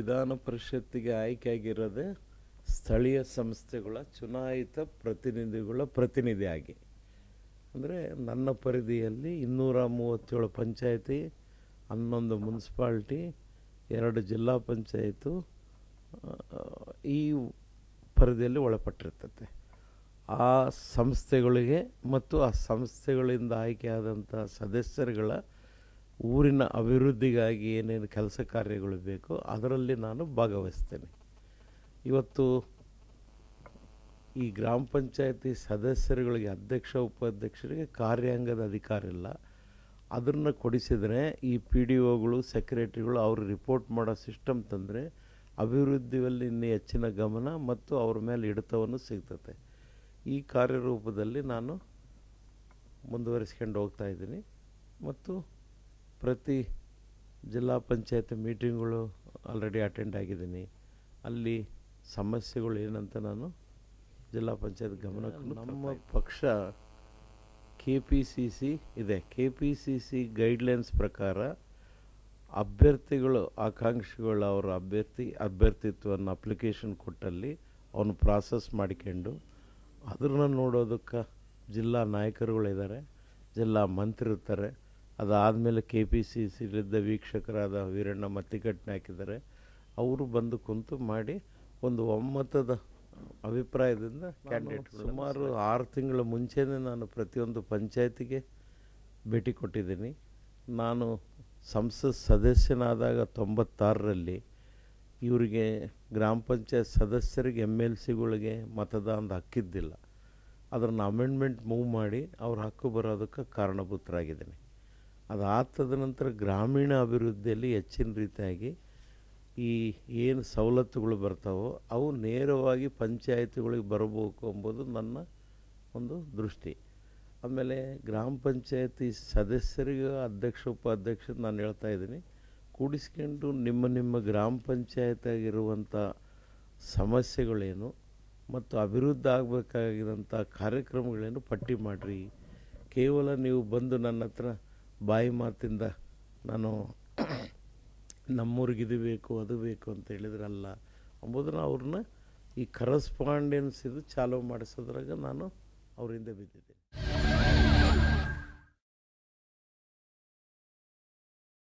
ವಿಧಾನ ಪರಿಷತ್ತಿಗೆ ಆಯ್ಕೆಯಾಗಿರೋದೇ ಸ್ಥಳೀಯ ಸಂಸ್ಥೆಗಳ ಚುನಾಯಿತ ಪ್ರತಿನಿಧಿಗಳ ಪ್ರತಿನಿಧಿಯಾಗಿ ಅಂದರೆ ನನ್ನ ಪರಿಧಿಯಲ್ಲಿ ಇನ್ನೂರ ಮೂವತ್ತೇಳು ಪಂಚಾಯತಿ ಹನ್ನೊಂದು ಮುನ್ಸಿಪಾಲ್ಟಿ ಎರಡು ಜಿಲ್ಲಾ ಪಂಚಾಯತು ಆ, ಈ ಪರಿಧಿಯಲ್ಲಿ ಒಳಪಟ್ಟಿರ್ತತೆ ಆ ಸಂಸ್ಥೆಗಳಿಗೆ ಮತ್ತು ಆ ಸಂಸ್ಥೆಗಳಿಂದ ಆಯ್ಕೆಯಾದಂಥ ಸದಸ್ಯರುಗಳ ಊರಿನ ಅಭಿವೃದ್ಧಿಗಾಗಿ ಏನೇನು ಕೆಲಸ ಕಾರ್ಯಗಳು ಬೇಕೋ ಅದರಲ್ಲಿ ನಾನು ಭಾಗವಹಿಸ್ತೇನೆ ಇವತ್ತು ಈ ಗ್ರಾಮ ಪಂಚಾಯತಿ ಸದಸ್ಯರುಗಳಿಗೆ ಅಧ್ಯಕ್ಷ ಉಪಾಧ್ಯಕ್ಷರಿಗೆ ಕಾರ್ಯಾಂಗದ ಅಧಿಕಾರ ಇಲ್ಲ ಅದನ್ನು ಕೊಡಿಸಿದರೆ ಈ ಪಿ ಡಿ ಒಗಳು ಸೆಕ್ರೆಟರಿಗಳು ಅವರು ರಿಪೋರ್ಟ್ ಮಾಡೋ ಸಿಸ್ಟಮ್ ತಂದರೆ ಅಭಿವೃದ್ಧಿಯಲ್ಲಿ ಇನ್ನೂ ಹೆಚ್ಚಿನ ಗಮನ ಮತ್ತು ಅವ್ರ ಮೇಲೆ ಹಿಡಿತವನ್ನು ಸಿಗ್ತತೆ ಈ ಕಾರ್ಯರೂಪದಲ್ಲಿ ನಾನು ಮುಂದುವರಿಸ್ಕೊಂಡು ಹೋಗ್ತಾ ಇದ್ದೀನಿ ಮತ್ತು ಪ್ರತಿ ಜಿಲ್ಲಾ ಪಂಚಾಯತ್ ಮೀಟಿಂಗ್ಗಳು ಆಲ್ರೆಡಿ ಅಟೆಂಡ್ ಆಗಿದ್ದೀನಿ ಅಲ್ಲಿ ಸಮಸ್ಯೆಗಳು ಏನಂತ ನಾನು ಜಿಲ್ಲಾ ಪಂಚಾಯತ್ ಗಮನಕ್ಕೂ ನಮ್ಮ ಪಕ್ಷ ಕೆ ಪಿ ಸಿ ಸಿ ಇದೆ K P C C guidelines ಪ್ರಕಾರ ಅಭ್ಯರ್ಥಿಗಳು ಆಕಾಂಕ್ಷಿಗಳು ಅವರ ಅಭ್ಯರ್ಥಿ ಅಭ್ಯರ್ಥಿತ್ವವನ್ನು ಅಪ್ಲಿಕೇಶನ್ ಕೊಟ್ಟಲ್ಲಿ ಅವನು ಪ್ರಾಸೆಸ್ ಮಾಡಿಕೊಂಡು ಅದನ್ನು ನೋಡೋದಕ್ಕೆ ಜಿಲ್ಲಾ ನಾಯಕರುಗಳಿದ್ದಾರೆ ಜಿಲ್ಲಾ ಮಂತ್ರಿ ಇರ್ತಾರೆ ಅದಾದಮೇಲೆ ಕೆ ಪಿ ಸಿ ಸಿಲಿದ್ದ ವೀಕ್ಷಕರಾದ ವೀರಣ್ಣ ಮತ್ತಿಕಟ್ಟನೆ ಹಾಕಿದ್ದಾರೆ ಅವರು ಬಂದು ಕುಂತು ಮಾಡಿ ಒಂದು ಒಮ್ಮತದ ಅಭಿಪ್ರಾಯದಿಂದ ಕ್ಯಾಂಡಿಡೇಟ್ ಸುಮಾರು ಆರು ತಿಂಗಳ ಮುಂಚೆನೇ ನಾನು ಪ್ರತಿಯೊಂದು ಪಂಚಾಯತಿಗೆ ಭೇಟಿ ಕೊಟ್ಟಿದ್ದೀನಿ ನಾನು ಸಂಸತ್ ಸದಸ್ಯನಾದಾಗ ತೊಂಬತ್ತಾರರಲ್ಲಿ ಇವರಿಗೆ ಗ್ರಾಮ ಪಂಚಾಯತ್ ಸದಸ್ಯರಿಗೆ ಎಮ್ ಎಲ್ ಸಿಗಳಿಗೆ ಮತದಾನದ ಹಕ್ಕಿದ್ದಿಲ್ಲ ಅದನ್ನು ಅಮೆಂಡ್ಮೆಂಟ್ ಮೂವ್ ಮಾಡಿ ಅವ್ರ ಹಕ್ಕು ಬರೋದಕ್ಕೆ ಕಾರಣಭೂತರಾಗಿದ್ದೀನಿ ಅದು ಆತದ ನಂತರ ಗ್ರಾಮೀಣ ಅಭಿವೃದ್ಧಿಯಲ್ಲಿ ಹೆಚ್ಚಿನ ರೀತಿಯಾಗಿ ಈ ಏನು ಸವಲತ್ತುಗಳು ಬರ್ತಾವೋ ಅವು ನೇರವಾಗಿ ಪಂಚಾಯತಿಗಳಿಗೆ ಬರಬೇಕು ಎಂಬುದು ನನ್ನ ಒಂದು ದೃಷ್ಟಿ ಆಮೇಲೆ ಗ್ರಾಮ ಪಂಚಾಯತಿ ಸದಸ್ಯರಿಗೆ ಅಧ್ಯಕ್ಷ ಉಪಾಧ್ಯಕ್ಷ ನಾನು ಹೇಳ್ತಾ ಇದ್ದೀನಿ ಕೂಡಿಸ್ಕೊಂಡು ನಿಮ್ಮ ನಿಮ್ಮ ಗ್ರಾಮ ಪಂಚಾಯತಾಗಿರುವಂಥ ಸಮಸ್ಯೆಗಳೇನು ಮತ್ತು ಅಭಿವೃದ್ಧಿ ಆಗಬೇಕಾಗಿರೋಂಥ ಕಾರ್ಯಕ್ರಮಗಳೇನು ಪಟ್ಟಿ ಮಾಡಿರಿ ಕೇವಲ ನೀವು ಬಂದು ನನ್ನ ಹತ್ರ ಬಾಯಿ ಮಾತಿಂದ ನಾನು ನಮ್ಮೂರಿಗೆ ಇದು ಬೇಕು ಅದು ಬೇಕು ಅಂತ ಹೇಳಿದ್ರಲ್ಲ ಅಂಬುದನ್ನ ಅವ್ರನ್ನ ಈ ಕರಸ್ಪಾಂಡೆನ್ಸ್ ಇದು ಚಾಲೂ ಮಾಡಿಸೋದ್ರಾಗ ನಾನು ಅವರಿಂದ ಬಿದ್ದಿದ್ದೆ